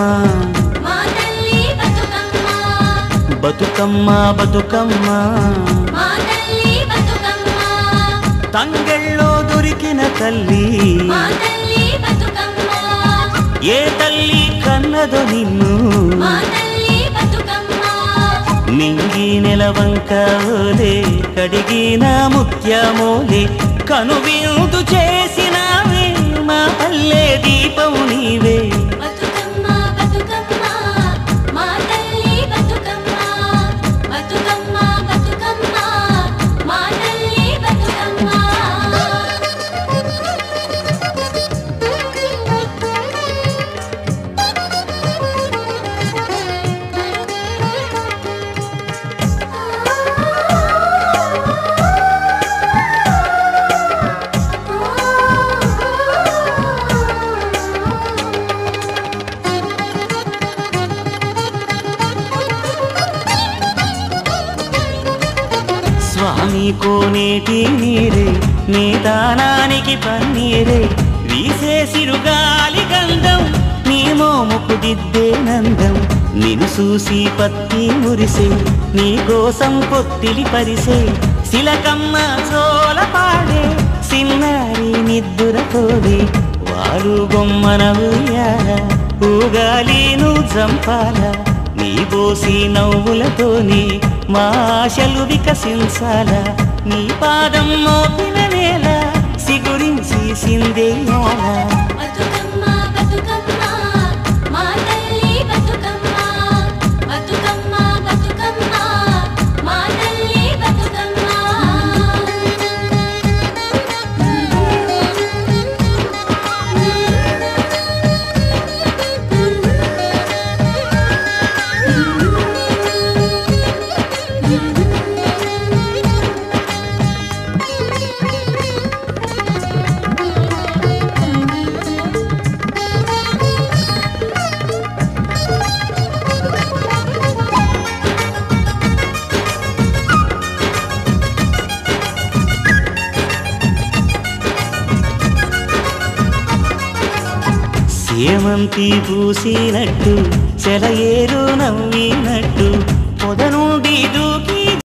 మా తల్లి బతుకమ్మ బతుకమ్మ బతుకమ్మ మా తల్లి బతుకమ్మ తంగెళ్ళో దొరికిన తల్లి మా తల్లి బతుకమ్మ ఏ తల్లి కన్నదో నిన్ను మా తల్లి బతుకమ్మ నింగి నెలవంకలే కడిగిన ముత్యమోలే కనువిందు చేసినావే మా పల్లె దీపం నీవే బతుకమ్మ బతుకమ్మ మా తల్లి బతుకమ్మ బతుకమ్మ బతుకమ్మ మా తల్లి స్వామి కోనేటి నీరే నీ దానానికి పన్నీరే వీసే సిరుగాలి గంధం నీ మోముకు దిద్దే నందం నిన్ను చూసి పత్తి మురిసే నీ కోసం పొత్తిలి పరిసే శిలకమ్మ చోల పాడే సిన్నారి నిద్దుర తోడే వారు బొమ్మన ఉయ్యాల ఊగాలి నువ్వు చంపాల నీ బోసి నవ్వులతోని మా ఆశలు వికసించాల నీ పాదం మోపిన వేళ సిగురించి సిందేయాల బతుకమ్మ బతుకమ్మ మా తల్లి బతుకమ్మ బతుకమ్మ బతుకమ్మ మా తల్లి సేమంతి పూసినట్టు చెలయేరు నవ్వినట్టు పొద నుండి దూకి